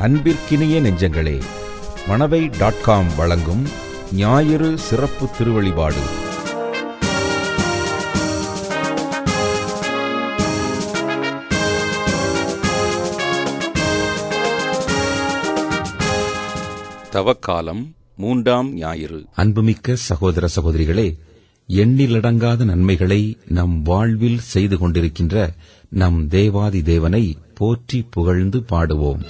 அன்பிற்கினிய நெஞ்சங்களே Manavai dot com வழங்கும் ஞாயிறு சிறப்பு திருவழிபாடு தவக்காலம் மூன்றாம் ஞாயிறு அன்புமிக்க சகோதர சகோதரிகளே எண்ணிலடங்காத நன்மைகளை நம் வாழ்வில் செய்து கொண்டிருக்கின்ற நம் தேவாதி தேவனை போற்றி புகழ்ந்து பாடுவோம்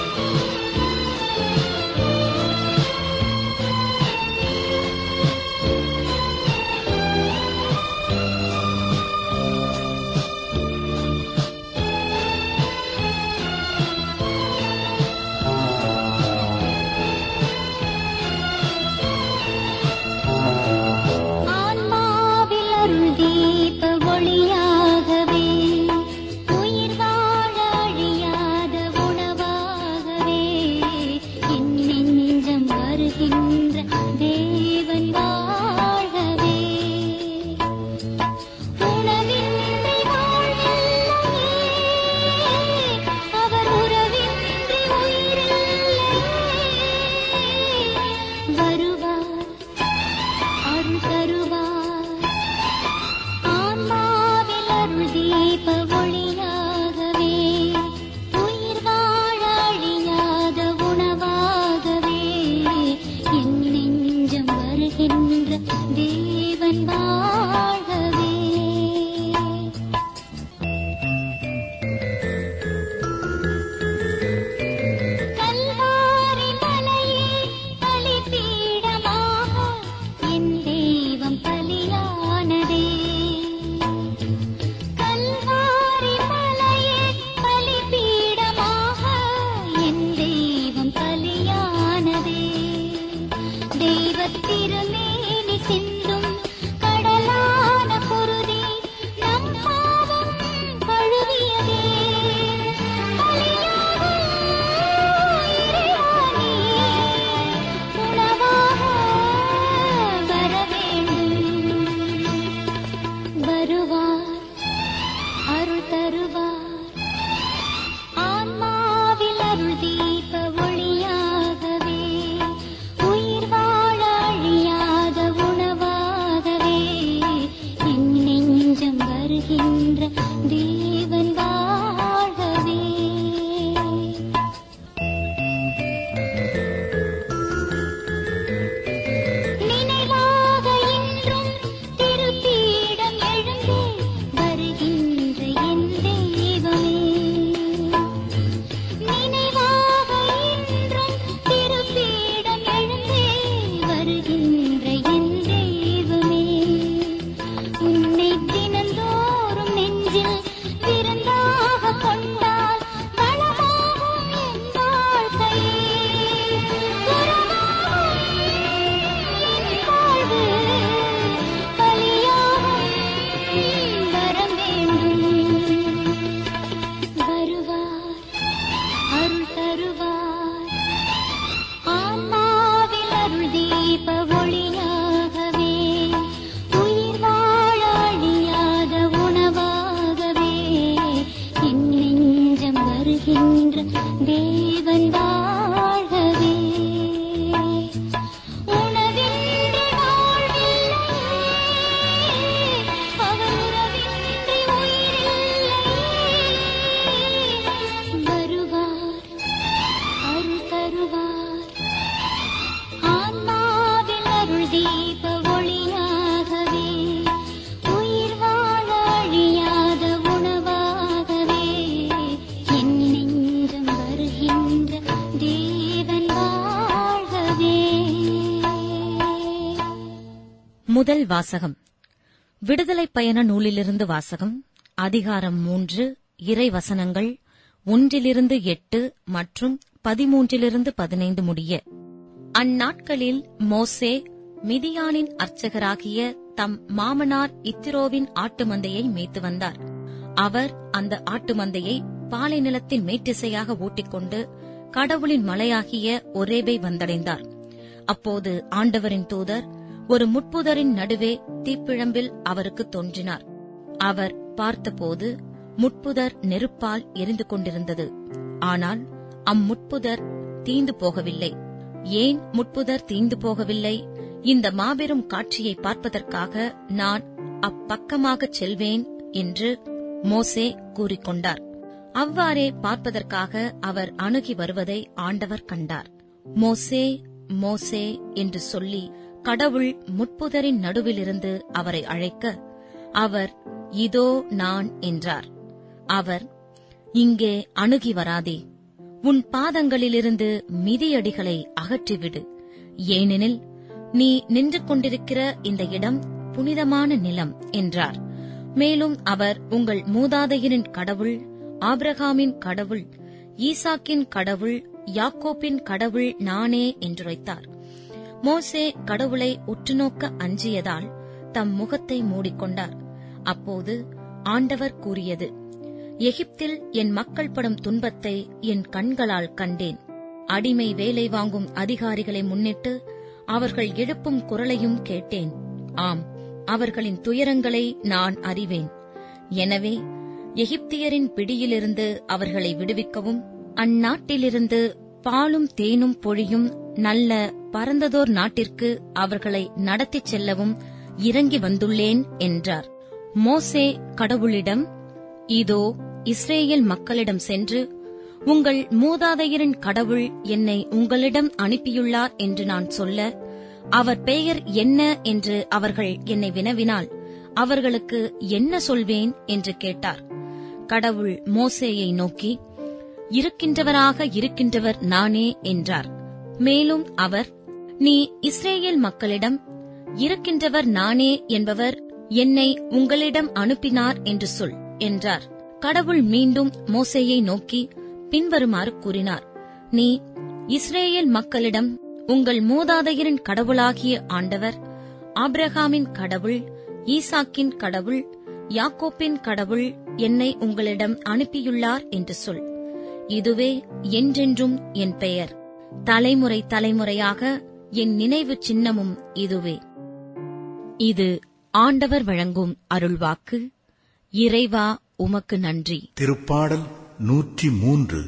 ஆன்மாவில் அருள் தீப ஒளியாகவே உயிர் வாழ அழியாத உணவாகவே என் நெஞ்சம் வருகின்ற தேவன் வாழ்கவே உணவின்றி வாழ்வில்லையே அவர் உறவின்றி உயிரில்லையே வருவார் அருள் தருவார் ஆன்மாவில் அருள் தீப ஒளியாகவே உயிர் வாழ அழியாத உணவாகவே என் நெஞ்சம் வருகின்ற தேவன் வாழ்கவே கல்வாரி மலையே பலிபீடமாக என் தெய்வம் பலியானதே கல்வாரி மலையே பலிபீடமாக என் தெய்வம் பலியானதே தெய்வத் திருமேனி சிந்தும் கடலான குருதி நம் பாவம் கழுவியதே பலியாகும் இறைவானே, உணவாக வர வேண்டும் வருவார் அருள் தருவார் ஆன்மாவில் அருள் தீப ஒளியாகவே உயிர் வாழ அழியாத உணவாகவே என் நெஞ்சம் வருகின்ற தேவன் வாழ்கவே நினைவாக இன்றும் திருப்பீடம் எழுந்தே வருகின்ற என் தெய்வமே நினைவாக இன்றும் திருப்பீடம் எழுந்தே வருகின்ற என் தெய்வமே உன்னை தினந்தோறும் நெஞ்சில் விருந்தாக கொண்டால் வளமாகும் என் வாழ்க்கையே உறவாகும் என் வாழ்வு பலியாகும் வரம் வேண்டும் வருவார் அருள் தருவார் ஆன்மாவில் அருள் தீப ஒளியாகவே உயிர் வாழ அழியாத உணவாகவே என் நெஞ்சம் வருகின்ற தேவன் வாழ்கவே உணவின்றி வாழ்வில்லையே அவர் உறவின்றி உயிரில்லையே வருவார் அருள் தருவார் ஆன்மாவில் அருள் தீப ஒளியாகவே உயிர் வாழ அழியாத உணவாகவே என் நெஞ்சம் வருகின்ற தேவன் வாழ்கவே முதல் வாசகம் விடுதலை பயண நூலிலிருந்து வாசகம் அதிகாரம் மூன்று இறை வசனங்கள் ஒன்றிலிருந்து எட்டு மற்றும் பதிமூன்றிலிருந்து பதினைந்து முடிய அந்நாட்களில் மோசே மிதியானின் அர்ச்சகராகிய தம் மாமனார் இத்திரோவின் ஆட்டு மந்தையை மேய்த்து வந்தார் அவர் அந்த ஆட்டு மந்தையை பாலை நிலத்தின் மேட்டிசையாக ஓட்டிக்கொண்டு கடவுளின் மலையாகிய ஒரேபை வந்தடைந்தார் அப்போது ஆண்டவரின் தூதர் ஒரு முட்புதரின் நடுவே தீப்பிழம்பில் அவருக்கு தோன்றினார் அவர் பார்த்தபோது முட்புதர் நெருப்பால் எரிந்து கொண்டிருந்தது ஆனால் அம்முட்புதர் தீந்து போகவில்லை ஏன் முட்புதர் தீந்து போகவில்லை இந்த மாபெரும் காட்சியை பார்ப்பதற்காக நான் அப்பக்கமாகச் செல்வேன் என்று மோசே கூறிக்கொண்டார் அவ்வாறே பார்ப்பதற்காக அவர் அணுகி வருவதை ஆண்டவர் கண்டார் மோசே மோசே என்று சொல்லி கடவுள் முட்புதரின் நடுவிலிருந்து அவரை அழைக்க அவர் இதோ நான் என்றார் அவர் இங்கே அணுகி வராதே உன் பாதங்களிலிருந்து மிதியடிகளை அகற்றிவிடு ஏனெனில் நீ நின்று கொண்டிருக்கிற இந்த இடம் புனிதமான நிலம் என்றார் மேலும் அவர் உங்கள் மூதாதையரின் கடவுள் ஆபிரகாமின் கடவுள் ஈசாக்கின் கடவுள் யாக்கோப்பின் கடவுள் நானே என்றுரைத்தார் மோசே கடவுளை உற்றுநோக்க அஞ்சியதால் தம் முகத்தை மூடிக்கொண்டார் அப்போது ஆண்டவர் கூறியது எகிப்தில் என் மக்கள் படும் துன்பத்தை என் கண்களால் கண்டேன் அடிமை வேலை வாங்கும் அதிகாரிகளை முன்னிட்டு அவர்கள் எழுப்பும் குரலையும் கேட்டேன் ஆம் அவர்களின் துயரங்களை நான் அறிவேன் எனவே எகிப்தியரின் பிடியிலிருந்து அவர்களை விடுவிக்கவும் அந்நாட்டிலிருந்து பாலும் தேனும் பொழியும் நல்ல பரந்ததோர் நாட்டிற்கு அவர்களை நடத்திச் செல்லவும் இறங்கி வந்துள்ளேன் என்றார் மோசே கடவுளிடம் இதோ இஸ்ரேல் மக்களிடம் சென்று உங்கள் மூதாதையரின் கடவுள் என்னை உங்களிடம் அனுப்பியுள்ளார் என்று நான் சொல்ல அவர் பெயர் என்ன என்று அவர்கள் என்னை வினவினால் அவர்களுக்கு என்ன சொல்வேன் என்று கேட்டார் கடவுள் மோசேயை நோக்கி இருக்கின்றவராக இருக்கின்றவர் நானே என்றார் மேலும் அவர் நீ இஸ்ரேல் மக்களிடம் இருக்கின்றவர் நானே என்பவர் என்னை உங்களிடம் அனுப்பினார் என்று சொல் என்றார் கடவுள் மீண்டும் மோசேயை நோக்கி பின்வருமாறு கூறினார் நீ இஸ்ரேல் மக்களிடம் உங்கள் மூதாதையரின் கடவுளாகிய ஆண்டவர் ஆபிரகாமின் கடவுள் ஈசாக்கின் கடவுள் யாக்கோப்பின் கடவுள் என்னை உங்களிடம் அனுப்பியுள்ளார் என்று சொல் இதுவே என்றென்றும் என் பெயர் தலைமுறை தலைமுறையாக என் நினைவு சின்னமும் இதுவே இது ஆண்டவர் வழங்கும் அருள்வாக்கு இறைவா உமக்கு நன்றி திருப்பாடல் நூற்றி மூன்று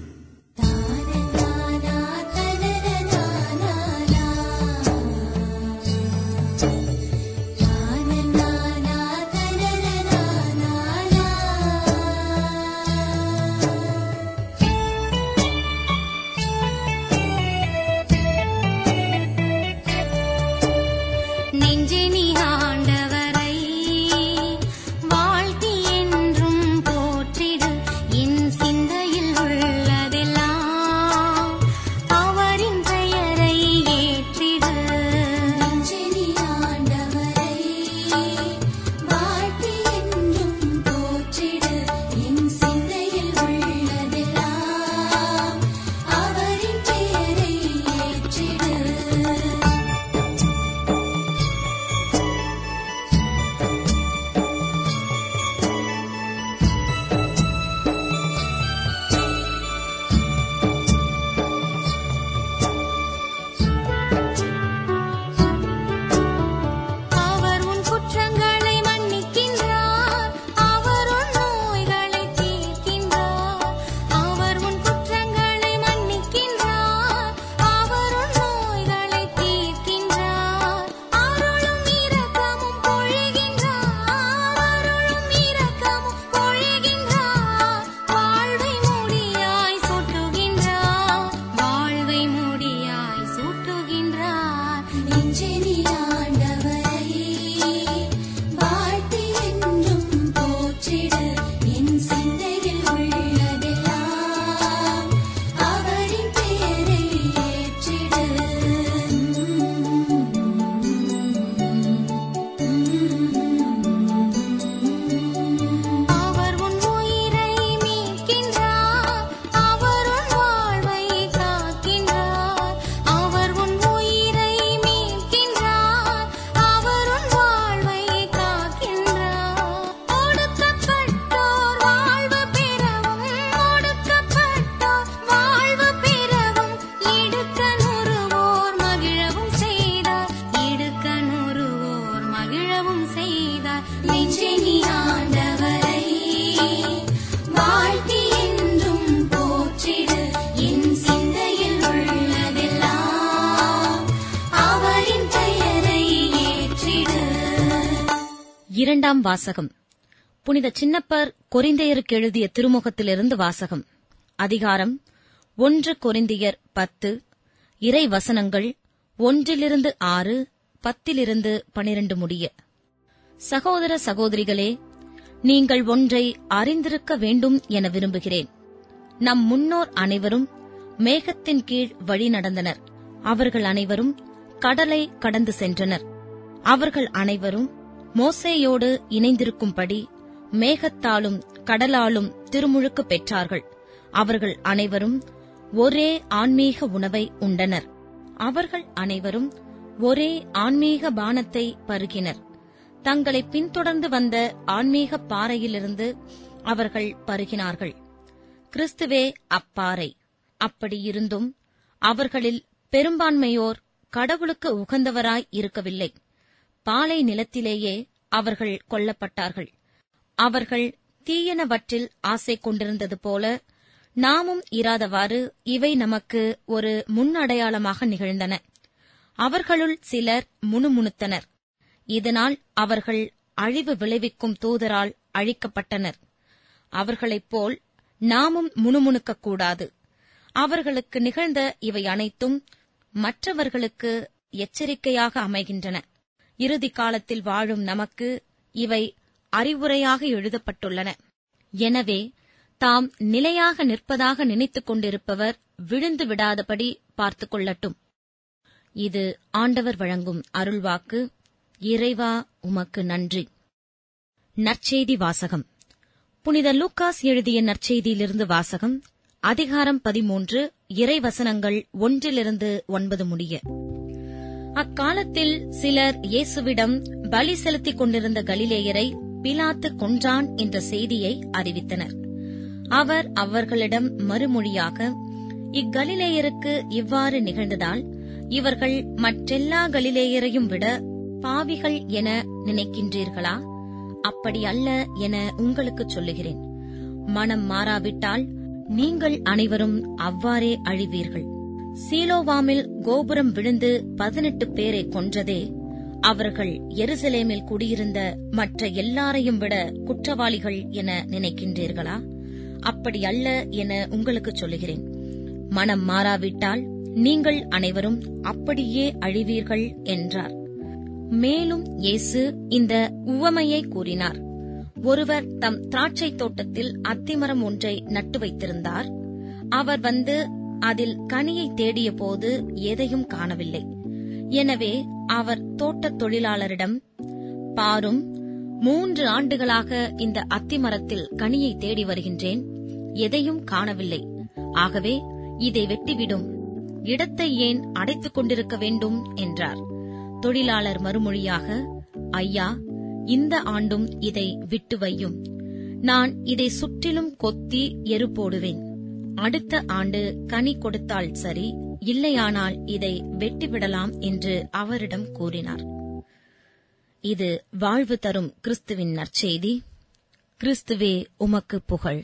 நெஞ்சே நீ ஆண்டவரை வாழ்த்தி என்றும் போற்றிடு என் சிந்தையில் உள்ளதெல்லாம் அவரின் பெயரை ஏற்றிடு நெஞ்சே நீ ஆண்டவரை வாழ்த்தி என்றும் போற்றிடு என் சிந்தையில் உள்ளதெல்லாம் அவரின் பெயரை ஏற்றிடு அவர் உன் குற்றங்களை மன்னிக்கின்றார் அவர் உன் நோய்களை தீர்க்கின்றார் அவர் உன் குற்றங்களை மன்னிக்கின்றார் அவர் உன் நோய்களை தீர்க்கின்றார் அருளும் இரக்கமும் பொழிகின்றார் அருளும் இரக்கமும் பொழிகின்றார் வாழ்வை முடியாய் சூட்டுகின்றார் வாழ்வை முடியாய் சூட்டுகின்றார் நெஞ்சே நீ ஆண்டவரை வாழ்த்தி என்றும் போற்றிடு என் சிந்தையில் உள்ளதெல்லாம் அவரின் பெயரை ஏற்றிடு அவர் உன் உயிரை மீட்கின்றார் அவர் உன் வாழ்வை காக்கின்றார் அவர் உன் உயிரை மீட்கின்றார் இரண்டாம் வாசகம் புனித சின்னப்பர் கொரிந்தையருக்கு எழுதிய திருமுகத்திலிருந்து வாசகம் அதிகாரம் ஒன்று கொரிந்தியர் பத்து இறை வசனங்கள் ஒன்றிலிருந்து ஆறு பத்திலிருந்து பனிரண்டு முடிய சகோதர சகோதரிகளே நீங்கள் ஒன்றை அறிந்திருக்க வேண்டும் என விரும்புகிறேன் நம் முன்னோர் அனைவரும் மேகத்தின் கீழ் வழி நடந்தனர் அவர்கள் அனைவரும் கடலை கடந்து சென்றனர் அவர்கள் அனைவரும் மோசேயோடு இணைந்திருக்கும்படி மேகத்தாலும் கடலாலும் திருமுழுக்கு பெற்றார்கள் அவர்கள் அனைவரும் ஒரே ஆன்மீக உணவை உண்டனர் அவர்கள் அனைவரும் ஒரே ஆன்மீக பானத்தை பருகினர் தங்களை பின்தொடர்ந்து வந்த ஆன்மீக பாறையிலிருந்து அவர்கள் பருகினார்கள் கிறிஸ்துவே அப்பாறை அப்படியிருந்தும் அவர்களில் பெரும்பான்மையோர் கடவுளுக்கு உகந்தவராய் இருக்கவில்லை பாலை நிலத்திலேயே அவர்கள் கொல்லப்பட்டார்கள் அவர்கள் தீயனவற்றில் ஆசை கொண்டிருந்தது போல நாமும் இராதவாறு இவை நமக்கு ஒரு முன்னடையாளமாக நிகழ்ந்தன அவர்களுள் சிலர் முணுமுணுத்தனர் இதனால் அவர்கள் அழிவு விளைவிக்கும் தூதரால் அழிக்கப்பட்டனர் அவர்களைப் போல் நாமும் முணுமுணுக்கக் கூடாது அவர்களுக்கு நிகழ்ந்த இவை அனைத்தும் மற்றவர்களுக்கு எச்சரிக்கையாக அமைகின்றன இறுதி காலத்தில் வாழும் நமக்கு இவை அறிவுரையாக எழுதப்பட்டுள்ளன எனவே தாம் நிலையாக நிற்பதாக நினைத்துக் கொண்டிருப்பவர் விழுந்து விடாதபடி பார்த்துக் கொள்ளட்டும் இது ஆண்டவர் வழங்கும் அருள்வாக்கு இறைவா உமக்கு நன்றி நற்செய்தி வாசகம் புனித லூக்காஸ் எழுதிய நற்செய்தியிலிருந்து வாசகம் அதிகாரம் பதிமூன்று இறைவசனங்கள் ஒன்றிலிருந்து ஒன்பது முடிய அக்காலத்தில் சிலர் இயேசுவிடம் பலி செலுத்திக் கொண்டிருந்த கலிலேயரை பிலாத்து கொன்றான் என்ற செய்தியை அறிவித்தனர் அவர் அவர்களிடம் மறுமொழியாக இக்கலிலேயருக்கு இவ்வாறு நிகழ்ந்ததால் இவர்கள் மற்றெல்லா கலிலேயரையும் விட பாவிகள் என நினைக்கின்றீர்களா அப்படி அல்ல என உங்களுக்கு சொல்லுகிறேன் மனம் மாறாவிட்டால் நீங்கள் அனைவரும் அவ்வாறே அழிவீர்கள் சீலோவாமில் கோபுரம் விழுந்து பதினெட்டு பேரை கொன்றதே அவர்கள் எருசலேமில் குடியிருந்த மற்ற எல்லாரையும் விட குற்றவாளிகள் என நினைக்கின்றீர்களா அப்படி அல்ல என உங்களுக்கு சொல்லுகிறேன் மனம் மாறாவிட்டால் நீங்கள் அனைவரும் அப்படியே அழிவீர்கள் என்றார் மேலும் இயேசு இந்த உவமையை கூறினார் ஒருவர் தம் திராட்சை தோட்டத்தில் அத்திமரம் ஒன்றை நட்டு வைத்திருந்தார் அவர் வந்து அதில் கனியை தேடிய போது எதையும் காணவில்லை எனவே அவர் தோட்டத் தொழிலாளரிடம் பாரும் மூன்று ஆண்டுகளாக இந்த அத்திமரத்தில் கனியை தேடி வருகின்றேன் எதையும் காணவில்லை ஆகவே இதை வெட்டிவிடும் இடத்தை ஏன் அடைத்துக் கொண்டிருக்க வேண்டும் என்றார் தொழிலாளர் மறுமொழியாக ஐயா இந்த ஆண்டும் இதை விட்டு வையும் நான் இதை சுற்றிலும் கொத்தி எரு போடுவேன் அடுத்த ஆண்டு கனி கொடுத்தால் சரி இல்லையானால் இதை வெட்டிவிடலாம் என்று அவரிடம் கூறினார் இது வாழ்வு தரும் கிறிஸ்துவின் நற்செய்தி கிறிஸ்துவே உமக்கு புகழ்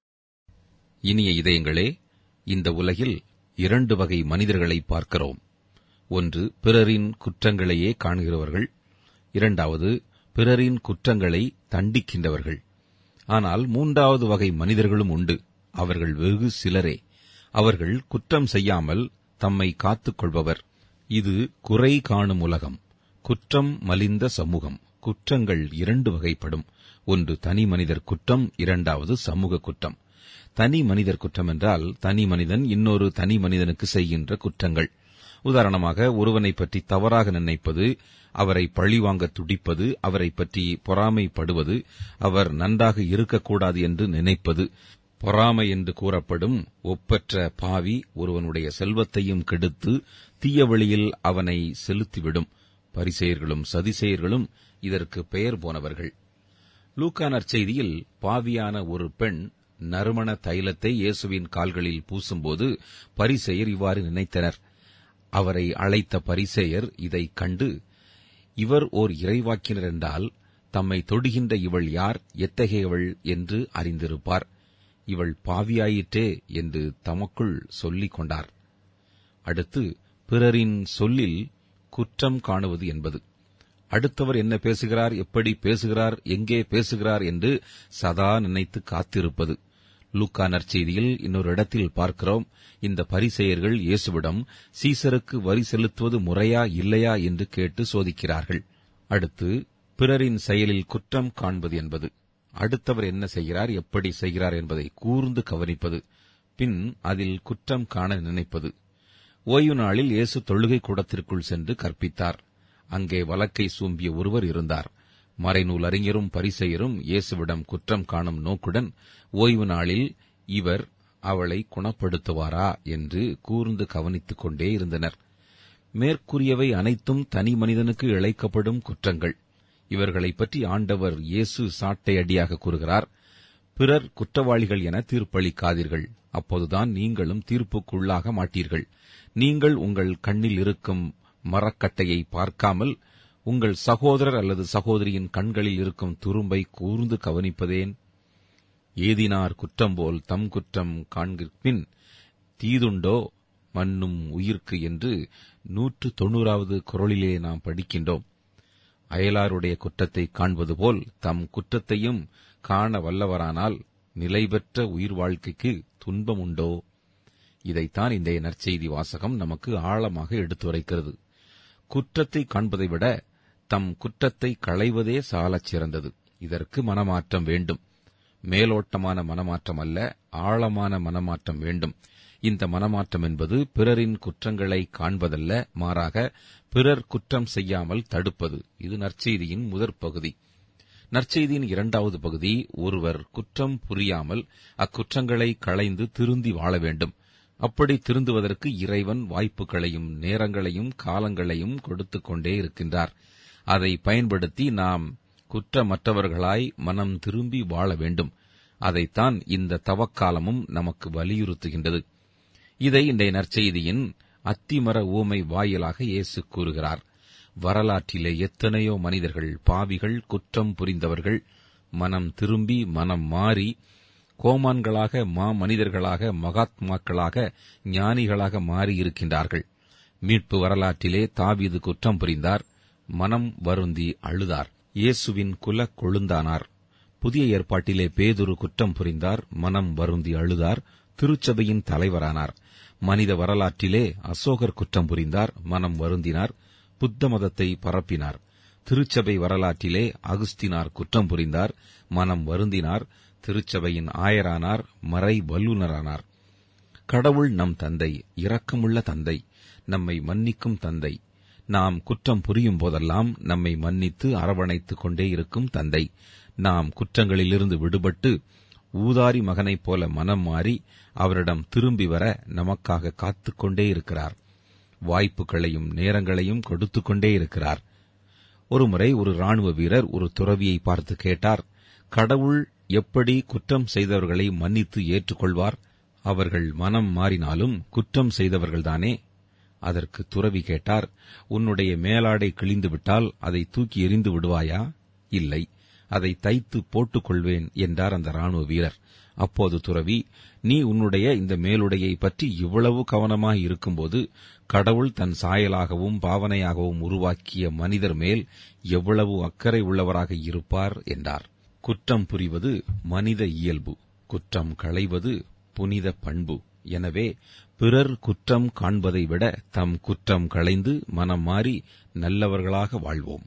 இனிய இதயங்களே இந்த உலகில் இரண்டு வகை மனிதர்களை பார்க்கிறோம் ஒன்று பிறரின் குற்றங்களையே காண்கிறவர்கள் இரண்டாவது பிறரின் குற்றங்களை தண்டிக்கின்றவர்கள் ஆனால் மூன்றாவது வகை மனிதர்களும் உண்டு அவர்கள் வெகு சிலரே அவர்கள் குற்றம் செய்யாமல் தம்மை காத்துக் கொள்பவர் இது குறை காணும் உலகம் குற்றம் மலிந்த சமூகம் குற்றங்கள் இரண்டு வகைப்படும் ஒன்று தனி மனிதர் குற்றம் இரண்டாவது சமூக குற்றம் தனி மனிதர் குற்றம் என்றால் தனி மனிதன் இன்னொரு தனி மனிதனுக்கு செய்கின்ற குற்றங்கள் உதாரணமாக ஒருவனை பற்றி தவறாக நினைப்பது அவரை பழிவாங்க துடிப்பது அவரை பற்றி பொறாமைப்படுவது அவர் நன்றாக இருக்கக்கூடாது என்று நினைப்பது பொறாமை என்று கூறப்படும் ஒப்பற்ற பாவி ஒருவனுடைய செல்வத்தையும் கெடுத்து தீய வழியில் அவனை செலுத்திவிடும் பரிசெயர்களும் சதிசெயர்களும் இதற்கு பெயர் போனவர்கள் லூக்கா நற்செய்தியில் பாவியான ஒரு பெண் நறுமண தைலத்தை இயேசுவின் கால்களில் பூசும்போது பரிசெயர் இவ்வாறு நினைத்தனர் அவரை அழைத்த பரிசேயர் இதைக் கண்டு இவர் ஓர் இறைவாக்கினர் என்றால் தம்மை தொடுகின்ற இவள் யார் எத்தகையவள் என்று அறிந்திருப்பார் இவள் பாவியாயிற்றே என்று தமக்குள் சொல்லிக் கொண்டார் அடுத்து பிறரின் சொல்லில் குற்றம் காணுவது என்பது அடுத்தவர் என்ன பேசுகிறார் எப்படி பேசுகிறார் எங்கே பேசுகிறார் என்று சதா நினைத்து காத்திருப்பது லூக்கா நற்செய்தியில் இன்னொரு இடத்தில் பார்க்கிறோம் இந்த பரிசெயர்கள் இயேசுவிடம் சீசருக்கு வரி செலுத்துவது முறையா இல்லையா என்று கேட்டு சோதிக்கிறார்கள் அடுத்து பிறரின் செயலில் குற்றம் காண்பது என்பது அடுத்தவர் என்ன செய்கிறார் எப்படி செய்கிறார் என்பதை கூர்ந்து கவனிப்பது பின் அதில் குற்றம் காண நினைப்பது ஓய்வு நாளில் இயேசு தொழுகை கூடத்திற்குள் சென்று கற்பித்தார் அங்கே வலக்கை சூம்பிய ஒருவர் இருந்தார் மறைநூல் அறிஞரும் பரிசெயரும் இயேசுவிடம் குற்றம் காணும் நோக்குடன் ஓய்வு நாளில் இவர் அவளை குணப்படுத்துவாரா என்று கூர்ந்து கவனித்துக் கொண்டே இருந்தனர் மேற்கூறியவை அனைத்தும் தனி மனிதனுக்கு இழைக்கப்படும் குற்றங்கள் இவர்களைப் பற்றி ஆண்டவர் இயேசு சாட்டை அடியாக கூறுகிறார் பிறர் குற்றவாளிகள் என தீர்ப்பளிக்காதீர்கள் அப்போதுதான் நீங்களும் தீர்ப்புக்குள்ளாக மாட்டீர்கள் நீங்கள் உங்கள் கண்ணில் இருக்கும் மரக்கட்டையை பார்க்காமல் உங்கள் சகோதரர் அல்லது சகோதரியின் கண்களில் இருக்கும் துரும்பை கூர்ந்து கவனிப்பதேன் ஏதினார் குற்றம் போல் தம் குற்றம் காண்கிற்பின் தீதுண்டோ மண்ணும் உயிர்க்கு என்று நூற்று தொன்னூறாவது குரலிலே நாம் படிக்கின்றோம் அயலாருடைய குற்றத்தை காண்பது போல் தம் குற்றத்தையும் காண வல்லவரானால் நிலைபெற்ற உயிர் வாழ்க்கைக்கு துன்பம் உண்டோ இதைத்தான் இன்றைய நற்செய்தி வாசகம் நமக்கு ஆழமாக எடுத்துரைக்கிறது குற்றத்தை காண்பதை விட தம் குற்றத்தை களைவதே சாலச் சிறந்தது இதற்கு மனமாற்றம் வேண்டும் மேலோட்டமான மனமாற்றம் அல்ல ஆழமான மனமாற்றம் வேண்டும் இந்த மனமாற்றம் என்பது பிறரின் குற்றங்களை காண்பதல்ல மாறாக பிறர் குற்றம் செய்யாமல் தடுப்பது இது நற்செய்தியின் முதற் பகுதி நற்செய்தியின் இரண்டாவது பகுதி ஒருவர் குற்றம் புரியாமல் அக்குற்றங்களை களைந்து திருந்தி வாழ வேண்டும் அப்படி திருந்துவதற்கு இறைவன் வாய்ப்புகளையும் நேரங்களையும் காலங்களையும் கொடுத்துக் கொண்டே இருக்கின்றார் அதை பயன்படுத்தி நாம் குற்றமற்றவர்களாய் மனம் திரும்பி வாழ வேண்டும் அதைத்தான் இந்த தவக்காலமும் நமக்கு வலியுறுத்துகின்றது இதை இன்றைய நற்செய்தியின் அத்திமர ஊமை வாயிலாக இயேசு கூறுகிறார் வரலாற்றிலே எத்தனையோ மனிதர்கள் பாவிகள் குற்றம் புரிந்தவர்கள் மனம் திரும்பி மனம் மாறி கோமான்களாக மா மனிதர்களாக மகாத்மாக்களாக ஞானிகளாக மாறியிருக்கின்றார்கள் மீட்பு வரலாற்றிலே தாவீது குற்றம் புரிந்தார் மனம் வருந்தி அழுதார் இயேசுவின் குலக் கொழுந்தானார் புதிய ஏற்பாட்டிலே பேதுரு குற்றம் புரிந்தார் மனம் வருந்தி அழுதார் திருச்சபையின் தலைவரானார் மனித வரலாற்றிலே அசோகர் குற்றம் புரிந்தார் மனம் வருந்தினார் புத்த மதத்தை பரப்பினார் திருச்சபை வரலாற்றிலே அகுஸ்தினார் குற்றம் புரிந்தார் மனம் வருந்தினார் திருச்சபையின் ஆயரானார் மறை வல்லுநரானார் கடவுள் நம் தந்தை இரக்கமுள்ள தந்தை நம்மை மன்னிக்கும் தந்தை நாம் குற்றம் புரியும் போதெல்லாம் நம்மை மன்னித்து அரவணைத்துக் கொண்டே இருக்கும் தந்தை நாம் குற்றங்களிலிருந்து விடுபட்டு ஊதாரி மகனைப் போல மனம் மாறி அவரிடம் திரும்பி வர நமக்காக காத்துக் கொண்டே இருக்கிறார் வாய்ப்புகளையும் நேரங்களையும் கொடுத்துக் கொண்டே இருக்கிறார் ஒருமுறை ஒரு ராணுவ வீரர் ஒரு துறவியை பார்த்து கேட்டார் கடவுள் எப்படி குற்றம் செய்தவர்களை மன்னித்து ஏற்றுக்கொள்வார் அவர்கள் மனம் மாறினாலும் குற்றம் செய்தவர்கள்தானே அதற்கு துறவி கேட்டார் உன்னுடைய மேலாடை கிழிந்துவிட்டால் அதை தூக்கி எறிந்து விடுவாயா இல்லை அதை தைத்து போட்டுக் கொள்வேன் என்றார் அந்த ராணுவ வீரர் அப்போது துறவி நீ உன்னுடைய இந்த மேலுடையை பற்றி இவ்வளவு கவனமாய் இருக்கும்போது கடவுள் தன் சாயலாகவும் பாவனையாகவும் உருவாக்கிய மனிதர் மேல் எவ்வளவு அக்கறை உள்ளவராக இருப்பார் என்றார் குற்றம் புரிவது மனித இயல்பு குற்றம் களைவது புனித பண்பு எனவே பிறர் குற்றம் காண்பதை விட தம் குற்றம் களைந்து மனம் மாறி நல்லவர்களாக வாழ்வோம்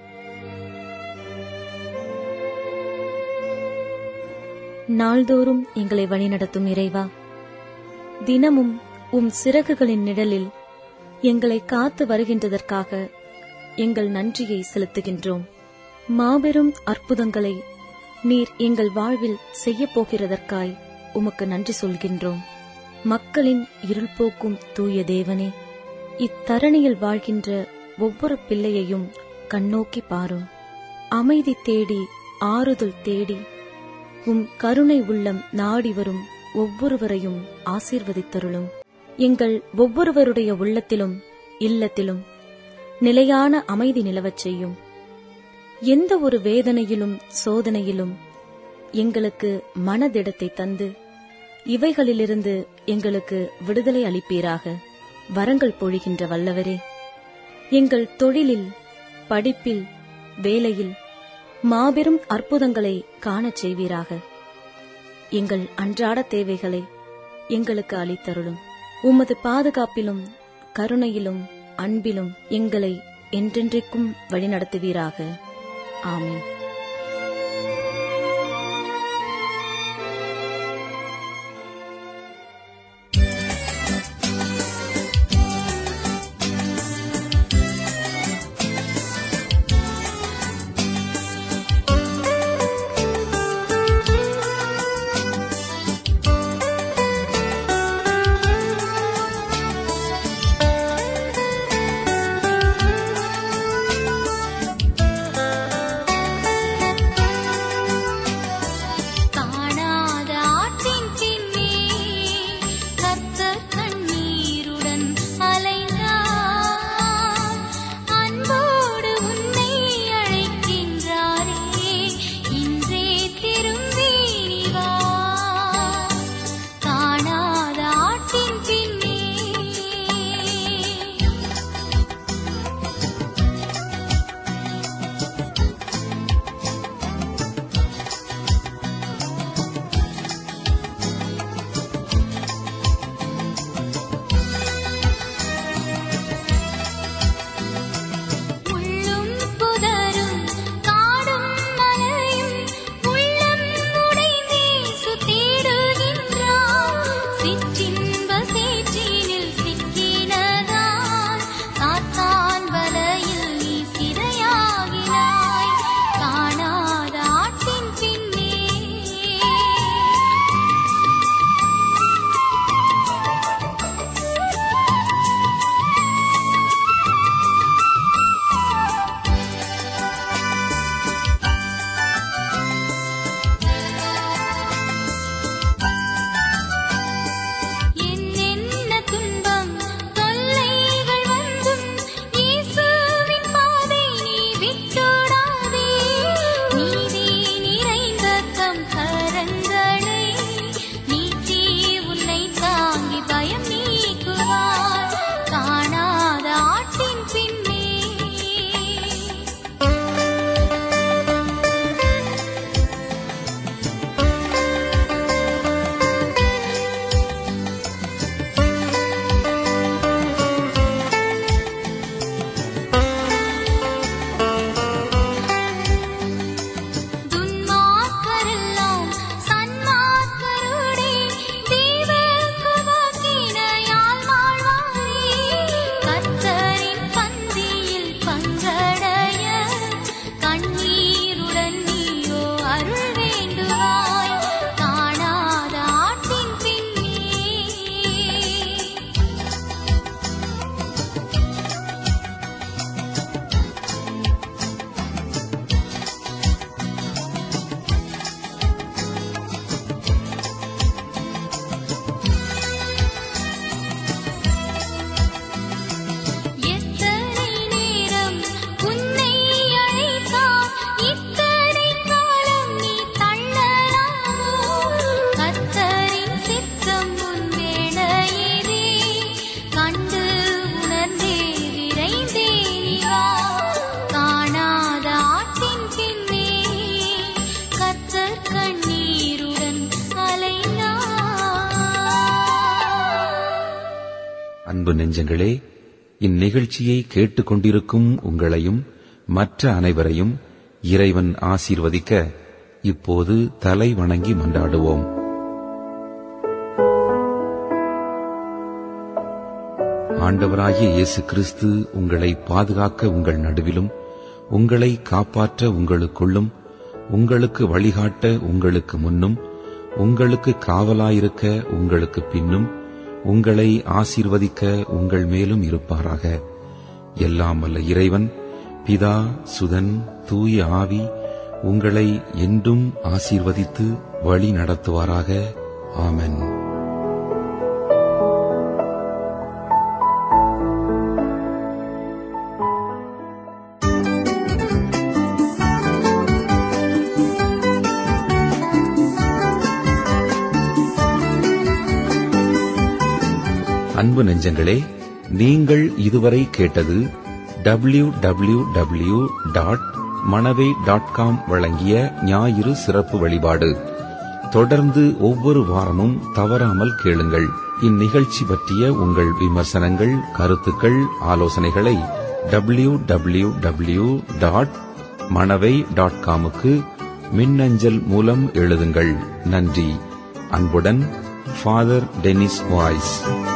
நாள்தோறும் எங்களை வழிநடத்தும் இறைவா தினமும் உம் சிறகுகளின் நிழலில் எங்களை காத்து வருகின்றதற்காக எங்கள் நன்றியை செலுத்துகின்றோம் மாபெரும் அற்புதங்களை நீர் எங்கள் வாழ்வில் செய்யப் போகிறதற்காய் உமக்கு நன்றி சொல்கின்றோம் மக்களின் இருள் போக்கும் தூய தேவனே இத்தரணியில் வாழ்கின்ற ஒவ்வொரு பிள்ளையையும் கண்ணோக்கி பாரும் அமைதி தேடி ஆறுதல் தேடி உம் கருணை உள்ளம் நாடி வரும் ஒவ்வொருவரையும் ஆசீர்வதித்தருளும் எங்கள் ஒவ்வொருவருடைய உள்ளத்திலும் இல்லத்திலும் நிலையான அமைதி நிலவச் செய்யும் எந்த ஒரு வேதனையிலும் சோதனையிலும் எங்களுக்கு மனதிடத்தை தந்து இவைகளிலிருந்து எங்களுக்கு விடுதலை அளிப்பீராக வரங்கள் பொழிகின்ற வல்லவரே எங்கள் தொழிலில் படிப்பில் வேலையில் மாபெரும் அற்புதங்களை காணச் செய்வீராக எங்கள் அன்றாட தேவைகளை எங்களுக்கு அளித்தருளும் உமது பாதுகாப்பிலும் கருணையிலும் அன்பிலும் எங்களை என்றென்றைக்கும் வழிநடத்துவீராக ஆமென் காணாத ஆற்றின் பின்னே கர்த்தர் கண்ணீருடன் அலைந்தார் அன்போடு உன்னை அழைக்கின்றாரே இன்றே திரும்பி நீ வா காணாத ஆற்றின் பின்னே உள்ளும் புதரும் காடும் மலையும் உள்ளம் உடைந்தே சுத்திடுகின்றான் சிற்றின்ப சேற்றினில் சிக்கினதான் சாத்தான் வலையில் நீ சிறையாகினாய் காணாத ஆட்டின் பின்னே என்னென்ன துன்பம் தொல்லைகள் வந்தும் இயேசுவின் பாதை நீ விட்டுடாதே நீதி நிறைந்த தம் கரங்களை நீட்டி உன்னை தாங்கி பயம் நீக்குவார் காணாத ஆட்டின் பின்னே துன்மார்க்கரெல்லாம் சன்மார்க்கரோடே தேவக்கு வாக்கினையால் வாழ்வாரே கர்த்தரின் பந்தியில் பங்கடைய கண்ணீருடன் நீயோ அருள் வேண்டுவாய் காணாத ஆட்டின் பின்னே எத்தனை நேரம் உன்னை அழைத்தார் இத்தனை காலம் நீ தள்ளலாமோ கர்த்தரின் சித்தம் உன் வேளையிலே கண்டு உணர்ந்தே விரைந்தே நீ வா காணாத ஆட்டின் பின்னே கர்த்தர் கண்ணீருடன் அலைந்தார் அன்பு நெஞ்சங்களே இந்நிகழ்ச்சியை கேட்டுக்கொண்டிருக்கும் உங்களையும் மற்ற அனைவரையும் இறைவன் ஆசீர்வதிக்க இப்போது தலை வணங்கி மன்றாடுவோம் ஆண்டவராகிய இயேசு கிறிஸ்து உங்களை பாதுகாக்க உங்கள் நடுவிலும் உங்களை காப்பாற்ற உங்களுக்குள்ளும் உங்களுக்கு வழிகாட்ட உங்களுக்கு முன்னும் உங்களுக்கு காவலாயிருக்க உங்களுக்கு பின்னும் உங்களை ஆசீர்வதிக்க உங்கள் மேலும் இருப்பாராக எல்லாம் வல்ல இறைவன் பிதா சுதன் தூய ஆவி உங்களை என்றும் ஆசீர்வதித்து வழி நடத்துவாராக ஆமென் அன்பு நெஞ்சங்களே நீங்கள் இதுவரை கேட்டது W W W dot Manavai dot com வழங்கிய ஞாயிறு சிறப்பு வழிபாடு தொடர்ந்து ஒவ்வொரு வாரமும் தவறாமல் கேளுங்கள் இந்நிகழ்ச்சி பற்றிய உங்கள் விமர்சனங்கள் கருத்துக்கள் ஆலோசனைகளை W W W dot Manavai dot காமுக்கு மின்னஞ்சல் மூலம் எழுதுங்கள் நன்றி அன்புடன் ஃபாதர் டெனிஸ் வாய்ஸ்